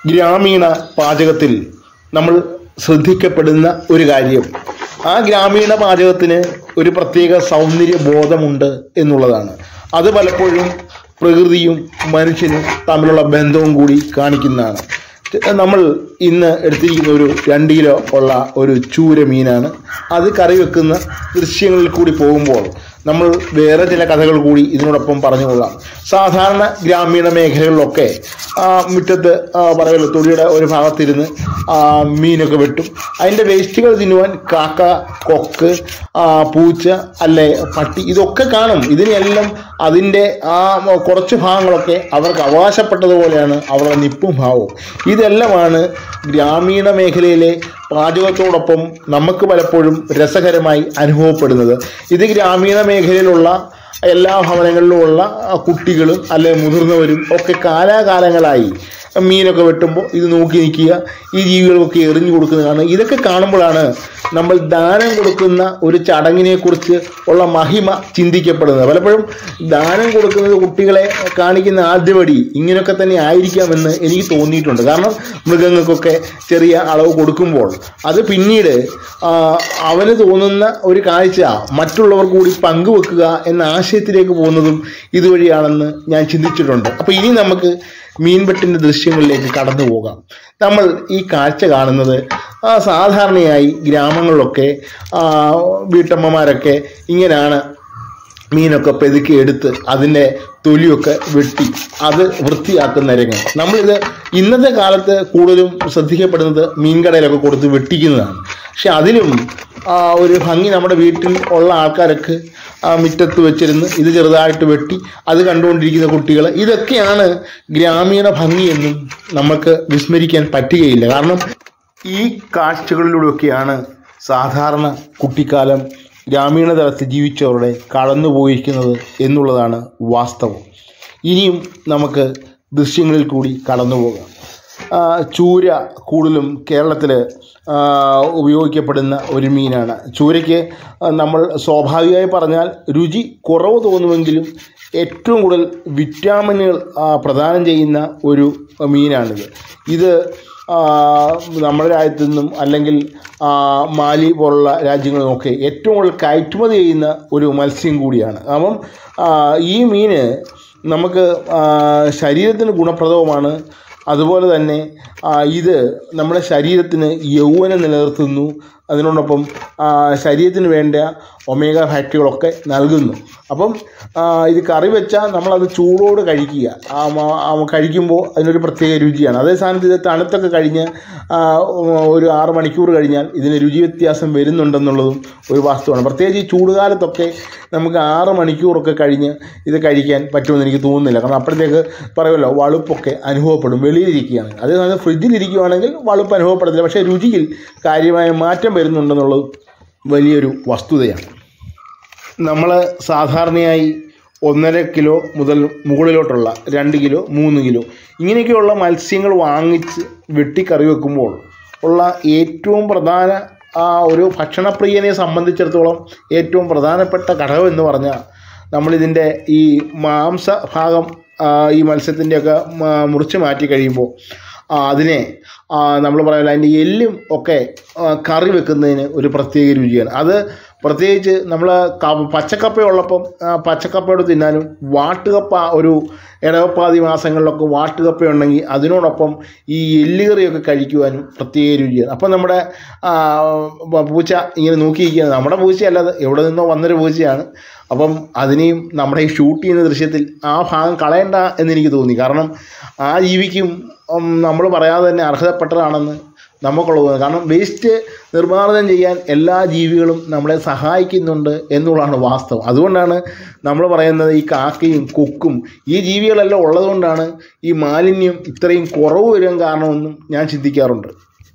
ഗ്രാമീണ പാചകത്തിൽ നമ്മൾ ശ്രദ്ധിക്കപ്പെടുന്ന ഒരു കാര്യം ആ ഗ്രാമീണ പാചകത്തിന് ഒരു പ്രത്യേക സൗന്ദര്യ ബോധമുണ്ട് എന്നുള്ളതാണ് അത് പലപ്പോഴും പ്രകൃതിയും മനുഷ്യനും തമ്മിലുള്ള ബന്ധവും കൂടി കാണിക്കുന്നതാണ് നമ്മൾ ഇന്ന് എടുത്തിരിക്കുന്ന ഒരു രണ്ട് കിലോ ഉള്ള ഒരു ചൂര മീനാണ് അത് കറി വെക്കുന്ന ദൃശ്യങ്ങളിൽ കൂടി പോകുമ്പോൾ നമ്മൾ വേറെ ചില കഥകൾ കൂടി ഇതിനോടൊപ്പം പറഞ്ഞുകൊള്ളാം സാധാരണ ഗ്രാമീണ മേഖലകളിലൊക്കെ ആ, മുറ്റത്ത് ആ, പറയുമല്ലോ തൊടിയുടെ ഒരു ഭാഗത്തിരുന്ന് ആ, മീനൊക്കെ വെട്ടും അതിൻ്റെ വേസ്റ്റുകൾ തിന്നുവാൻ കാക്ക കൊക്ക് ആ, പൂച്ച അല്ലെ പട്ടി ഇതൊക്കെ കാണും ഇതിനെല്ലാം അതിൻ്റെ ആ കുറച്ച് ഭാഗങ്ങളൊക്കെ അവർക്ക് അവകാശപ്പെട്ടതുപോലെയാണ് അവരുടെ നിപ്പും ഭാവവും ഇതെല്ലാമാണ് ഗ്രാമീണ മേഖലയിലെ പാചകത്തോടൊപ്പം നമുക്ക് പലപ്പോഴും രസകരമായി അനുഭവപ്പെടുന്നത് ഇത് ഗ്രാമീണ മേഖലയിലുള്ള എല്ലാ ഭവനങ്ങളിലുമുള്ള ആ, കുട്ടികളും അല്ലെ മുതിർന്നവരും ഒക്കെ കാലാകാലങ്ങളായി മീനൊക്കെ വെട്ടുമ്പോൾ ഇത് നോക്കി നിൽക്കുക ഈ ജീവികൾക്കൊക്കെ എറിഞ്ഞു കൊടുക്കുന്നതാണ് ഇതൊക്കെ കാണുമ്പോഴാണ് നമ്മൾ ദാനം കൊടുക്കുന്ന ഒരു ചടങ്ങിനെക്കുറിച്ച് ഉള്ള മഹിമ ചിന്തിക്കപ്പെടുന്നത് പലപ്പോഴും ദാനം കൊടുക്കുന്നത് കുട്ടികളെ കാണിക്കുന്ന ആദ്യപടി ഇങ്ങനെയൊക്കെ തന്നെ ആയിരിക്കാമെന്ന് എനിക്ക് തോന്നിയിട്ടുണ്ട് കാരണം മൃഗങ്ങൾക്കൊക്കെ ചെറിയ അളവ് കൊടുക്കുമ്പോൾ അത് പിന്നീട് ആ, അവന് തോന്നുന്ന ഒരു കാഴ്ച മറ്റുള്ളവർ കൂടി പങ്കുവെക്കുക എന്ന ആശയത്തിലേക്ക് പോകുന്നതും ഇതുവഴിയാണെന്ന് ഞാൻ ചിന്തിച്ചിട്ടുണ്ട് അപ്പോൾ ഇനി നമുക്ക് മീൻവെട്ടിൻ്റെ ദൃശ്യങ്ങളിലേക്ക് കടന്നു പോകാം നമ്മൾ ഈ കാഴ്ച കാണുന്നത് ആ, സാധാരണയായി ഗ്രാമങ്ങളിലൊക്കെ ആ, വീട്ടമ്മമാരൊക്കെ ഇങ്ങനെയാണ് മീനൊക്കെ പെതുക്കി എടുത്ത് അതിൻ്റെ തൊലിയൊക്കെ വെട്ടി അത് വൃത്തിയാക്കുന്ന രംഗം നമ്മളിത് ഇന്നത്തെ കാലത്ത് കൂടുതലും ശ്രദ്ധിക്കപ്പെടുന്നത് മീൻകടയിലൊക്കെ കൊടുത്ത് വെട്ടിക്കുന്നതാണ് പക്ഷെ അതിലും ആ, ഒരു ഭംഗി നമ്മുടെ വീട്ടിൽ ഉള്ള ആൾക്കാരൊക്കെ ആ, മുറ്റത്ത് വെച്ചിരുന്ന് ഇത് ചെറുതായിട്ട് വെട്ടി അത് കണ്ടുകൊണ്ടിരിക്കുന്ന കുട്ടികൾ ഇതൊക്കെയാണ് ഗ്രാമീണ ഭംഗിയെന്നും നമുക്ക് വിസ്മരിക്കാൻ പറ്റുകയില്ല കാരണം ഈ കാഴ്ചകളിലൂടെയൊക്കെയാണ് സാധാരണ കുട്ടിക്കാലം ഗ്രാമീണ തലത്തിൽ ജീവിച്ചവരുടെ കടന്നുപോയിരിക്കുന്നത് എന്നുള്ളതാണ് വാസ്തവം ഇനിയും നമുക്ക് ദൃശ്യങ്ങളിൽ കൂടി കടന്നു പോകാം ആ, ചൂര കൂടുതലും കേരളത്തിൽ ഉപയോഗിക്കപ്പെടുന്ന ഒരു മീനാണ് ചൂരയ്ക്ക് ആ, നമ്മൾ സ്വാഭാവികമായി പറഞ്ഞാൽ രുചി കുറവ് തോന്നുമെങ്കിലും ഏറ്റവും കൂടുതൽ വിറ്റാമിനുകൾ ആ, പ്രദാനം ചെയ്യുന്ന ഒരു മീനാണിത് ഇത് ആ, നമ്മുടെ രാജ്യത്തു നിന്നും അല്ലെങ്കിൽ ആ, മാലി പോലുള്ള രാജ്യങ്ങളിൽ നിന്നൊക്കെ ഏറ്റവും കൂടുതൽ കയറ്റുമതി ചെയ്യുന്ന ഒരു മത്സ്യം കൂടിയാണ് അപ്പം ആ, ഈ മീന് നമുക്ക് ആ, ശരീരത്തിന് ഗുണപ്രദവുമാണ് അതുപോലെ തന്നെ ആ, ഇത് നമ്മുടെ ശരീരത്തിന് യൗവനം നിലനിർത്തുന്നു അതിനോടൊപ്പം ആ, ശരീരത്തിന് വേണ്ട ഒമേഗ ഫാക്ടറികളൊക്കെ നൽകുന്നു അപ്പം ആ, ഇത് കറി വെച്ചാൽ നമ്മളത് ചൂടോട് കഴിക്കുക ആ, മ- ആ, കഴിക്കുമ്പോൾ അതിനൊരു പ്രത്യേക രുചിയാണ് അതേ സ്ഥാനത്ത് ഇത് തണുത്തൊക്കെ കഴിഞ്ഞ് ആ, ഒരു ആറ് മണിക്കൂർ കഴിഞ്ഞാൽ ഇതിന് രുചി വ്യത്യാസം വരുന്നുണ്ടെന്നുള്ളതും ഒരു വാസ്തവമാണ് പ്രത്യേകിച്ച് ഈ ചൂടുകാലത്തൊക്കെ നമുക്ക് ആറ് മണിക്കൂറൊക്കെ കഴിഞ്ഞ് ഇത് കഴിക്കാൻ പറ്റുമെന്ന് എനിക്ക് തോന്നുന്നില്ല കാരണം അപ്പോഴത്തേക്ക് പറയുമല്ലോ വളുപ്പൊക്കെ അനുഭവപ്പെടും വെളിയിലിരിക്കുകയാണ് അതേ സമയത്ത് ഫ്രിഡ്ജിലിരിക്കുകയാണെങ്കിൽ വളുപ്പ് അനുഭവപ്പെടത്തില്ല പക്ഷേ രുചിയിൽ കാര്യമായ മാറ്റം വരുന്നുണ്ടെന്നുള്ളത് വലിയൊരു വസ്തുതയാണ് നമ്മൾ സാധാരണയായി ഒന്നര കിലോ മുതൽ മുകളിലോട്ടുള്ള രണ്ട് കിലോ മൂന്ന് കിലോ ഇങ്ങനെയൊക്കെയുള്ള മത്സ്യങ്ങൾ വാങ്ങിച്ച് വെട്ടി കറി വെക്കുമ്പോൾ ഉള്ള ഏറ്റവും പ്രധാന ആ ഒരു ഭക്ഷണപ്രിയനെ സംബന്ധിച്ചിടത്തോളം ഏറ്റവും പ്രധാനപ്പെട്ട ഘടകം എന്ന് പറഞ്ഞാൽ നമ്മളിതിൻ്റെ ഈ മാംസ ഭാഗം ആ, ഈ മത്സ്യത്തിൻ്റെയൊക്കെ മ- മുറിച്ച് മാറ്റി കഴിയുമ്പോൾ ആ, അതിനെ നമ്മൾ പറയുന്നത് അതിൻ്റെ എല്ലും ഒക്കെ ആ, കറി വെക്കുന്നതിന് ഒരു പ്രത്യേക രുചിയാണ് അത് പ്രത്യേകിച്ച് നമ്മൾ പച്ചക്കപ്പയുള്ളപ്പം ആ, പച്ചക്കപ്പയോട് തിന്നാനും വാട്ടുകപ്പ ഒരു ഇടവപ്പാതി മാസങ്ങളിലൊക്കെ വാട്ടുകപ്പ ഉണ്ടെങ്കിൽ അതിനോടൊപ്പം ഈ എല്ലുകറിയൊക്കെ കഴിക്കുവാനും പ്രത്യേക രുചിയാണ് അപ്പം നമ്മുടെ ആ, പ- പൂച്ച ഇങ്ങനെ നോക്കിയിരിക്കുകയാണ് നമ്മുടെ പൂച്ചയല്ല അത് എവിടെ നിന്നോ വന്നൊരു പൂച്ചയാണ് അപ്പം അതിനെയും നമ്മുടെ ഈ ഷൂട്ട് ചെയ്യുന്ന ദൃശ്യത്തിൽ ആ ഭാഗം കളയണ്ട എന്നെനിക്ക് തോന്നി കാരണം ആ ജീവിക്കും നമ്മൾ പറയാതെ തന്നെ അർഹതപ്പെട്ടതാണെന്ന് നമുക്കുള്ളത് തോന്നുന്നു കാരണം വേസ്റ്റ് നിർമ്മാർജ്ജനം ചെയ്യാൻ എല്ലാ ജീവികളും നമ്മളെ സഹായിക്കുന്നുണ്ട് എന്നുള്ളതാണ് വാസ്തവം അതുകൊണ്ടാണ് നമ്മൾ പറയുന്നത് ഈ കാക്കയും കൊക്കും ഈ ജീവികളെല്ലാം ഉള്ളതുകൊണ്ടാണ് ഈ മാലിന്യം ഇത്രയും കുറവ് വരാൻ കാരണമെന്നും ഞാൻ ചിന്തിക്കാറുണ്ട്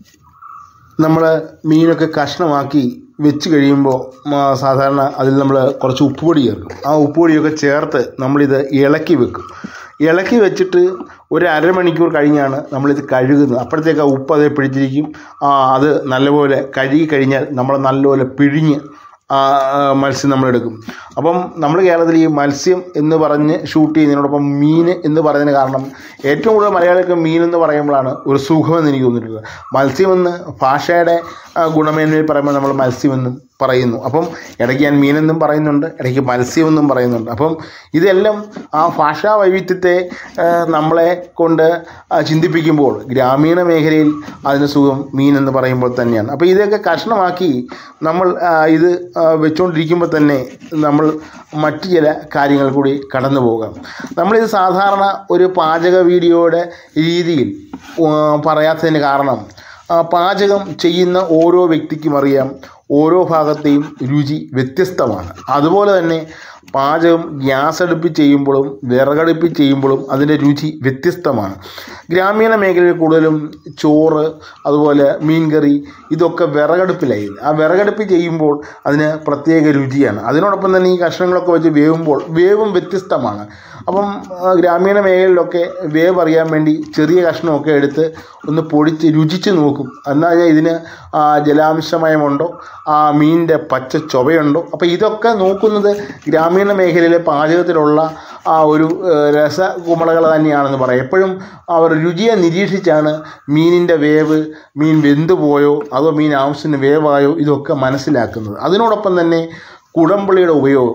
നമ്മൾ മീനൊക്കെ കഷ്ണമാക്കി വെച്ച് കഴിയുമ്പോൾ മ- സാധാരണ അതിൽ നമ്മൾ കുറച്ച് ഉപ്പുപൊടി ചേർക്കും ആ ഉപ്പുപൊടിയൊക്കെ ചേർത്ത് നമ്മളിത് ഇളക്കി വെക്കും ഇളക്കി വെച്ചിട്ട് ഒരു അരമണിക്കൂർ കഴിഞ്ഞാണ് നമ്മളിത് കഴുകുന്നത് അപ്പോഴത്തേക്ക് ആ ഉപ്പ് അതേ പിടിച്ചിരിക്കും ആ, അത് നല്ലപോലെ കഴുകി കഴിഞ്ഞാൽ നമ്മൾ നല്ലപോലെ പിഴിഞ്ഞ് ആ ആ, മത്സ്യം നമ്മളെടുക്കും അപ്പം നമ്മൾ കേരളത്തിൽ ഈ മത്സ്യം എന്ന് പറഞ്ഞ് ഷൂട്ട് ചെയ്യുന്നതിനോടൊപ്പം മീൻ എന്ന് പറയുന്നതിന് കാരണം ഏറ്റവും കൂടുതൽ മലയാളികൾക്ക് മീൻ എന്ന് പറയുമ്പോഴാണ് ഒരു സുഖമെന്ന് എനിക്ക് തോന്നിയിട്ടുള്ളത് മത്സ്യമെന്ന് ഭാഷയുടെ ആ, ഗുണമേന്മയിൽ പറയുമ്പോൾ നമ്മൾ മത്സ്യമെന്നും പറയുന്നു അപ്പം ഇടയ്ക്ക് ഞാൻ മീനെന്നും പറയുന്നുണ്ട് ഇടയ്ക്ക് മത്സ്യമെന്നും പറയുന്നുണ്ട് അപ്പം ഇതെല്ലാം ആ ഭാഷാ വൈവിധ്യത്തെ ആ, നമ്മളെ കൊണ്ട് ആ, ചിന്തിപ്പിക്കുമ്പോൾ ഗ്രാമീണ മേഖലയിൽ അതിന് സുഖം മീൻ എന്ന് പറയുമ്പോൾ തന്നെയാണ് അപ്പോൾ ഇതൊക്കെ കഷ്ണമാക്കി നമ്മൾ ആ, ഇത് ആ, വെച്ചുകൊണ്ടിരിക്കുമ്പോൾ തന്നെ നമ്മൾ മറ്റു ചില കാര്യങ്ങൾ കൂടി കടന്നു പോകാം നമ്മളിത് സാധാരണ ഒരു പാചക വീഡിയോയുടെ രീതിയിൽ ആ, പറയാത്തതിന് കാരണം ആ, പാചകം ചെയ്യുന്ന ഓരോ വ്യക്തിക്കും അറിയാം ഓരോ ഭാഗത്തെയും രുചി വ്യത്യസ്തമാണ് അതുപോലെ തന്നെ പാചകം ഗ്യാസ് അടുപ്പിൽ ചെയ്യുമ്പോഴും വിറകടുപ്പിൽ ചെയ്യുമ്പോഴും അതിൻ്റെ രുചി വ്യത്യസ്തമാണ് ഗ്രാമീണ മേഖലയിൽ കൂടുതലും ചോറ് അതുപോലെ മീൻകറി ഇതൊക്കെ വിറകടുപ്പിലായി ആ വിറകടുപ്പിൽ ചെയ്യുമ്പോൾ അതിന് പ്രത്യേക രുചിയാണ് അതിനോടൊപ്പം തന്നെ ഈ കഷ്ണങ്ങളൊക്കെ വെച്ച് വേവുമ്പോൾ വേവും വ്യത്യസ്തമാണ് അപ്പം ആ, ഗ്രാമീണ മേഖലയിലൊക്കെ വേവ് അറിയാൻ വേണ്ടി ചെറിയ കഷ്ണമൊക്കെ എടുത്ത് ഒന്ന് പൊടിച്ച് രുചിച്ച് നോക്കും എന്നാൽ ഇതിന് ആ, ജലാംശമയമുണ്ടോ ആ മീനിൻ്റെ പച്ച ചൊവയുണ്ടോ അപ്പോൾ ഇതൊക്കെ നോക്കുന്നത് ഗ്രാമീണ മേഖലയിലെ പാചകത്തിലുള്ള ആ ഒരു ഏഹ്, രസകുമളകൾ തന്നെയാണെന്ന് പറയാം എപ്പോഴും അവർ രുചിയെ നിരീക്ഷിച്ചാണ് മീനിൻ്റെ വേവ് മീൻ വെന്തു പോയോ അതോ മീൻ ആവശ്യത്തിന് വേവായോ ഇതൊക്കെ മനസ്സിലാക്കുന്നത് അതിനോടൊപ്പം തന്നെ കുടംപുളിയുടെ ഉപയോഗം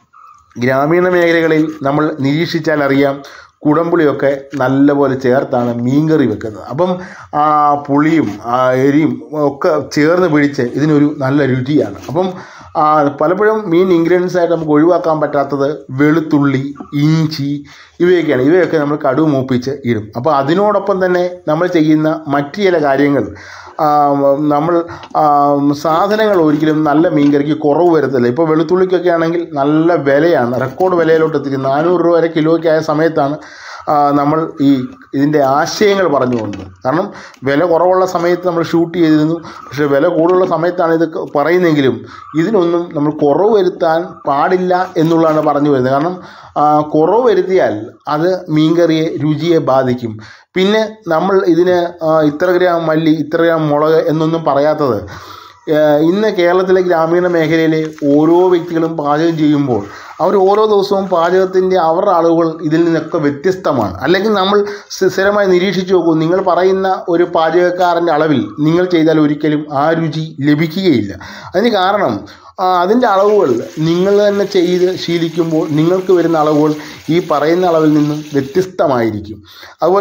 ഗ്രാമീണ മേഖലകളിൽ നമ്മൾ നിരീക്ഷിച്ചാൽ അറിയാം കുടംപുളിയൊക്കെ നല്ലപോലെ ചേർത്താണ് മീൻകറി വെക്കുന്നത് അപ്പം ആ പുളിയും ആ എരിയും ഒക്കെ ചേർന്ന് പിടിച്ച് ഇതിനൊരു നല്ല രുചിയാണ് അപ്പം ആ, പലപ്പോഴും മീൻ ഇൻഗ്രീഡിയൻസ് ആയിട്ട് നമുക്ക് ഒഴിവാക്കാൻ പറ്റാത്തത് വെളുത്തുള്ളി ഇഞ്ചി ഇവയൊക്കെയാണ് ഇവയൊക്കെ നമ്മൾ കടുവ് മൂപ്പിച്ച് ഇടും അപ്പോൾ അതിനോടൊപ്പം തന്നെ നമ്മൾ ചെയ്യുന്ന മറ്റു ചില കാര്യങ്ങൾ ആ, നമ്മൾ ആ, സാധനങ്ങൾ ഒരിക്കലും നല്ല മീൻകറിക്ക് കുറവ് വരത്തില്ല ഇപ്പോൾ വെളുത്തുള്ളിക്കൊക്കെ ആണെങ്കിൽ നല്ല വിലയാണ് റെക്കോർഡ് വിലയിലോട്ട് എത്തിക്കുന്നത് നാനൂറ് രൂപ വരെ കിലോയ്ക്ക് ആയ സമയത്താണ് ആ, നമ്മൾ ഈ ഇതിൻ്റെ ആശയങ്ങൾ പറഞ്ഞു പോകുന്നത് കാരണം വില കുറവുള്ള സമയത്ത് നമ്മൾ ഷൂട്ട് ചെയ്തിരുന്നു പക്ഷേ വില കൂടുതലുള്ള സമയത്താണ് ഇത് പറയുന്നെങ്കിലും ഇതിനൊന്നും നമ്മൾ കുറവ് വരുത്താൻ പാടില്ല എന്നുള്ളതാണ് പറഞ്ഞു വരുന്നത് കാരണം ആ, കുറവ് വരുത്തിയാൽ അത് മീൻകറിയെ രുചിയെ ബാധിക്കും പിന്നെ നമ്മൾ ഇതിന് ആ, ഇത്ര ഗ്രാം മല്ലി ഇത്ര ഗ്രാം മുളക് എന്നൊന്നും പറയാത്തത് ഏഹ് ഇന്ന് കേരളത്തിലെ ഗ്രാമീണ മേഖലയിലെ ഓരോ വ്യക്തികളും പാചകം ചെയ്യുമ്പോൾ അവർ ഓരോ ദിവസവും പാചകത്തിൻ്റെ അവരുടെ അളവുകൾ ഇതിൽ നിന്നൊക്കെ വ്യത്യസ്തമാണ് അല്ലെങ്കിൽ നമ്മൾ സ്ഥി- സ്ഥിരമായി നിരീക്ഷിച്ച് നോക്കൂ നിങ്ങൾ പറയുന്ന ഒരു പാചകക്കാരൻ്റെ അളവിൽ നിങ്ങൾ ചെയ്താൽ ഒരിക്കലും ആ രുചി ലഭിക്കുകയില്ല അതിന് കാരണം ആ, അതിൻ്റെ അളവുകൾ നിങ്ങൾ തന്നെ ചെയ്ത് ശീലിക്കുമ്പോൾ നിങ്ങൾക്ക് വരുന്ന അളവുകൾ ഈ പറയുന്ന അളവിൽ നിന്നും വ്യത്യസ്തമായിരിക്കും അതുപോലെ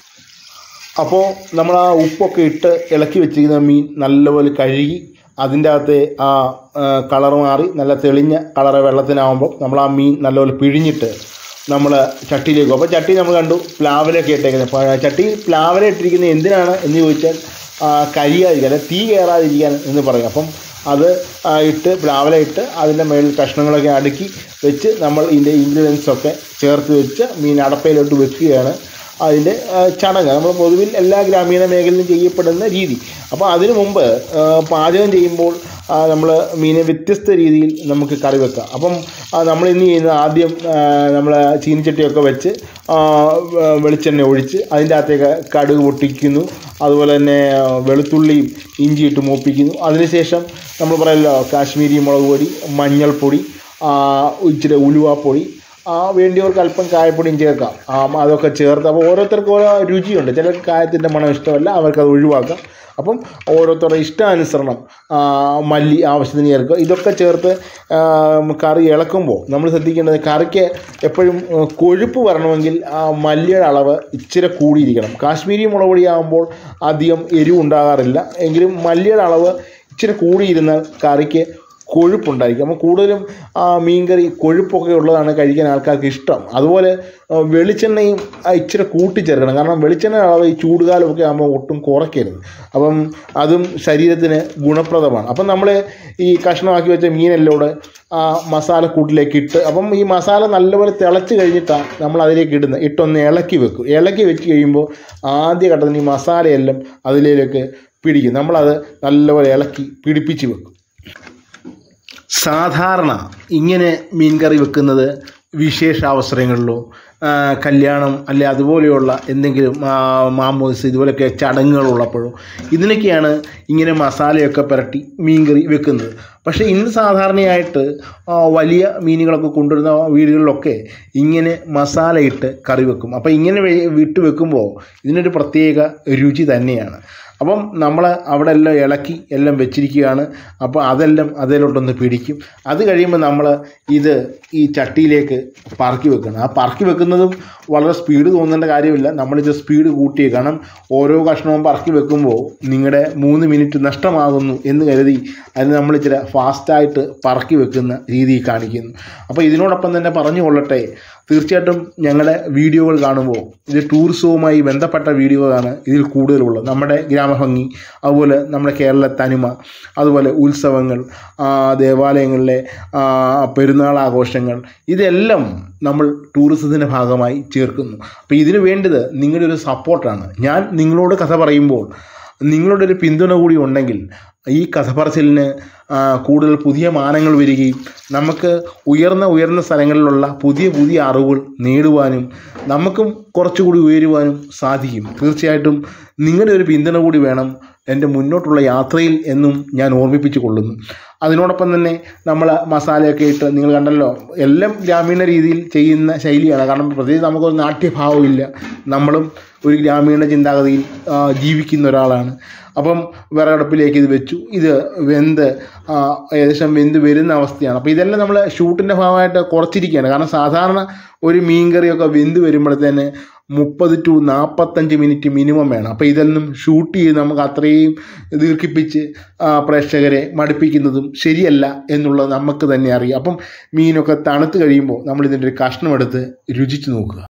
അപ്പോൾ നമ്മൾ ആ ഉപ്പൊക്കെ ഇട്ട് ഇളക്കി വെച്ചിരിക്കുന്ന മീൻ നല്ലപോലെ കഴുകി അതിൻ്റെ അകത്തെ ആ കളർ മാറി നല്ല തെളിഞ്ഞ കളറ് വെള്ളത്തിനാവുമ്പോൾ നമ്മൾ ആ മീൻ നല്ലപോലെ പിഴിഞ്ഞിട്ട് നമ്മൾ ചട്ടിയിലേക്ക് പോകും അപ്പോൾ ചട്ടി നമ്മൾ കണ്ടു പ്ലാവിലൊക്കെ ഇട്ടേക്കുന്നത് അപ്പോൾ ആ ചട്ടി പ്ലാവില ഇട്ടിരിക്കുന്നത് എന്തിനാണ് എന്ന് ചോദിച്ചാൽ ആ, കരിയാതിരിക്കാൻ അല്ലെ തീ കയറാതിരിക്കാൻ എന്ന് പറയും അപ്പം അത് ആ, ഇട്ട് പ്ലാവില ഇട്ട് അതിൻ്റെ മേളിൽ കഷ്ണങ്ങളൊക്കെ അടുക്കി വെച്ച് നമ്മൾ ഇതിൻ്റെ ഇൻഗ്രീഡിയൻസ് ഒക്കെ ചേർത്ത് വെച്ച് മീൻ അടപ്പയിലോട്ട് വെക്കുകയാണ് അതിൻ്റെ ആ, ചടങ്ങ് നമ്മൾ പൊതുവിൽ എല്ലാ ഗ്രാമീണ മേഖലയിലും ചെയ്യപ്പെടുന്ന രീതി അപ്പോൾ അതിനു മുമ്പ് ആ, പാചകം ചെയ്യുമ്പോൾ നമ്മൾ മീനെ വ്യത്യസ്ത രീതിയിൽ നമുക്ക് കറി വെക്കാം അപ്പം നമ്മൾ ഇന്ന് ചെയ്യുന്നത് ആദ്യം നമ്മൾ ചീനിച്ചട്ടിയൊക്കെ വെച്ച് ആ, വെ- വെളിച്ചെണ്ണ ഒഴിച്ച് അതിൻ്റെ അകത്തേക്ക് കടുക് പൊട്ടിക്കുന്നു അതുപോലെ തന്നെ ആ, വെളുത്തുള്ളിയും ഇഞ്ചിയിട്ട് മൂപ്പിക്കുന്നു അതിനുശേഷം നമ്മൾ പറയല്ലോ കാശ്മീരി മുളക് പൊടി മഞ്ഞൾപ്പൊടി ആ, ഇച്ചിരി ഉലുവാപ്പൊടി ആ വേണ്ടിയവർക്ക് അല്പം കായപ്പൊടിയും ചേർക്കാം ആ, അതൊക്കെ ചേർത്ത് അപ്പോൾ ഓരോരുത്തർക്കും ഓരോ രുചിയുണ്ട് ചിലർക്ക് കായത്തിൻ്റെ മണം ഇഷ്ടമല്ല അവർക്കത് ഒഴിവാക്കാം അപ്പം ഓരോരുത്തരുടെ ഇഷ്ടാനുസരണം ആ, മല്ലി ആവശ്യത്തിന് ചേർക്കുക ഇതൊക്കെ ചേർത്ത് ആ, കറി ഇളക്കുമ്പോൾ നമ്മൾ ശ്രദ്ധിക്കേണ്ടത് കറിക്ക് എപ്പോഴും ആ, കൊഴുപ്പ് വരണമെങ്കിൽ ആ മല്ലിയുടെ അളവ് ഇച്ചിരി കൂടിയിരിക്കണം കാശ്മീരി മുളക് പൊടിയാകുമ്പോൾ അധികം എരിവ് ഉണ്ടാകാറില്ല എങ്കിലും മല്ലിയുടെ അളവ് ഇച്ചിരി കൂടിയിരുന്നാൽ കറിക്ക് കൊഴുപ്പുണ്ടായിരിക്കും അപ്പോൾ കൂടുതലും ആ, മീൻകറി കൊഴുപ്പൊക്കെ ഉള്ളതാണ് കഴിക്കാൻ ആൾക്കാർക്ക് ഇഷ്ടം അതുപോലെ ആ, വെളിച്ചെണ്ണയും ആ, ഇച്ചിരി കൂട്ടിച്ചേർക്കണം കാരണം വെളിച്ചെണ്ണ അളവ് ഈ ചൂടുകാലമൊക്കെ ആകുമ്പോൾ ഒട്ടും കുറയ്ക്കരുത് അപ്പം അതും ശരീരത്തിന് ഗുണപ്രദമാണ് അപ്പം നമ്മൾ ഈ കഷ്ണമാക്കി വെച്ച മീനെല്ലോട് ആ മസാലക്കൂട്ടിലേക്ക് ഇട്ട് അപ്പം ഈ മസാല നല്ലപോലെ തിളച്ച് കഴിഞ്ഞിട്ടാണ് നമ്മൾ അതിലേക്ക് ഇടുന്നത് ഇട്ടൊന്ന് ഇളക്കി വെക്കും ഇളക്കി വെച്ച് കഴിയുമ്പോൾ ആദ്യ ഘട്ടത്തിൽ ഈ മസാലയെല്ലാം അതിലേക്ക് പിടിക്കും നമ്മളത് നല്ലപോലെ ഇളക്കി പിടിപ്പിച്ച് വെക്കും സാധാരണ ഇങ്ങനെ മീൻകറി വെക്കുന്നത് വിശേഷ അവസരങ്ങളിലോ ആ, കല്യാണം അല്ലെ അതുപോലെയുള്ള എന്തെങ്കിലും ആ, മാമോസ് ഇതുപോലെയൊക്കെ ചടങ്ങുകളുള്ളപ്പോഴും ഇതിനൊക്കെയാണ് ഇങ്ങനെ മസാലയൊക്കെ പുരട്ടി മീൻകറി വെക്കുന്നത് പക്ഷേ ഇന്ന് സാധാരണയായിട്ട് ആ, വലിയ മീനുകളൊക്കെ കൊണ്ടുവരുന്ന വീടുകളിലൊക്കെ ഇങ്ങനെ മസാല ഇട്ട് കറി വെക്കും അപ്പോൾ ഇങ്ങനെ വെ- വിട്ട് വെക്കുമ്പോൾ ഇതിനൊരു പ്രത്യേക രുചി തന്നെയാണ് അപ്പം നമ്മൾ അവിടെ എല്ലാം ഇളക്കി എല്ലാം വെച്ചിരിക്കുകയാണ് അപ്പോൾ അതെല്ലാം അതിലോട്ടൊന്ന് പിടിക്കും അത് കഴിയുമ്പോൾ നമ്മൾ ഇത് ഈ ചട്ടിയിലേക്ക് പറക്കി വെക്കണം ആ പറക്കി വെക്കുന്നതും വളരെ സ്പീഡ് തോന്നേണ്ട കാര്യമില്ല നമ്മളിത് സ്പീഡ് കൂട്ടി കാരണം ഓരോ കഷ്ണവും പറക്കി വെക്കുമ്പോൾ നിങ്ങളുടെ മൂന്ന് മിനിറ്റ് നഷ്ടമാകുന്നു എന്ന് കരുതി അതിന് നമ്മൾ ഇച്ചിരി ഫാസ്റ്റായിട്ട് പറക്കി വെക്കുന്ന രീതി കാണിക്കുന്നു അപ്പോൾ ഇതിനോടൊപ്പം തന്നെ പറഞ്ഞു കൊള്ളട്ടെ തീർച്ചയായിട്ടും ഞങ്ങളുടെ വീഡിയോകൾ കാണുമ്പോൾ ഇത് ടൂറിസവുമായി ബന്ധപ്പെട്ട വീഡിയോകളാണ് ഇതിൽ കൂടുതലുള്ളത് നമ്മുടെ ഗ്രാമഭംഗി അതുപോലെ നമ്മുടെ കേരള തനിമ അതുപോലെ ഉത്സവങ്ങൾ ആ, ദേവാലയങ്ങളിലെ ആ, പെരുന്നാൾ ആഘോഷങ്ങൾ ഇതെല്ലാം നമ്മൾ ടൂറിസത്തിൻ്റെ ഭാഗമായി ചേർക്കുന്നു അപ്പോൾ ഇതിന് വേണ്ടത് നിങ്ങളുടെ ഒരു സപ്പോർട്ടാണ് ഞാൻ നിങ്ങളോട് കഥ പറയുമ്പോൾ നിങ്ങളുടെ ഒരു പിന്തുണ കൂടി ഉണ്ടെങ്കിൽ ഈ കഥ പറച്ചിലിന് ആ, കൂടുതൽ പുതിയ മാനങ്ങൾ വരികയും നമുക്ക് ഉയർന്ന ഉയർന്ന സ്ഥലങ്ങളിലുള്ള പുതിയ പുതിയ അറിവുകൾ നേടുവാനും നമുക്കും കുറച്ചുകൂടി ഉയരുവാനും സാധിക്കും തീർച്ചയായിട്ടും നിങ്ങളുടെ ഒരു പിന്തുണ കൂടി വേണം എൻ്റെ മുന്നോട്ടുള്ള യാത്രയിൽ എന്നും ഞാൻ ഓർമ്മിപ്പിച്ചു കൊള്ളുന്നു അതിനോടൊപ്പം തന്നെ നമ്മൾ മസാലയൊക്കെ ഇട്ട് നിങ്ങൾ കണ്ടല്ലോ എല്ലാം ഗ്രാമീണ രീതിയിൽ ചെയ്യുന്ന ശൈലിയാണ് കാരണം പ്രത്യേകിച്ച് നമുക്കൊരു നാട്യഭാവമില്ല നമ്മളും ഒരു ഗ്രാമീണ ചിന്താഗതിയിൽ ആ, ജീവിക്കുന്ന ഒരാളാണ് അപ്പം വിറകടുപ്പിലേക്ക് ഇത് വെച്ചു ഇത് വെന്ത് ആ, ഏകദേശം വെന്ത് വരുന്ന അവസ്ഥയാണ് അപ്പോൾ ഇതെല്ലാം നമ്മൾ ഷൂട്ടിൻ്റെ ഭാഗമായിട്ട് കുറച്ചിരിക്കുകയാണ് കാരണം സാധാരണ ഒരു മീൻ കറിയൊക്കെ വെന്ത് വരുമ്പോഴത്തേന് മുപ്പത് ടു നാൽപ്പത്തഞ്ച് മിനിറ്റ് മിനിമം വേണം അപ്പോൾ ഇതൊന്നും ഷൂട്ട് ചെയ്ത് നമുക്ക് അത്രയും ദീർഘിപ്പിച്ച് ആ, പ്രേക്ഷകരെ മടുപ്പിക്കുന്നതും ശരിയല്ല എന്നുള്ളത് നമുക്ക് തന്നെ അറിയാം അപ്പം മീനൊക്കെ തണുത്ത് കഴിയുമ്പോൾ നമ്മൾ ഇതിൻ്റെ ഒരു കഷ്ണം എടുത്ത് രുചിച്ച് നോക്കുക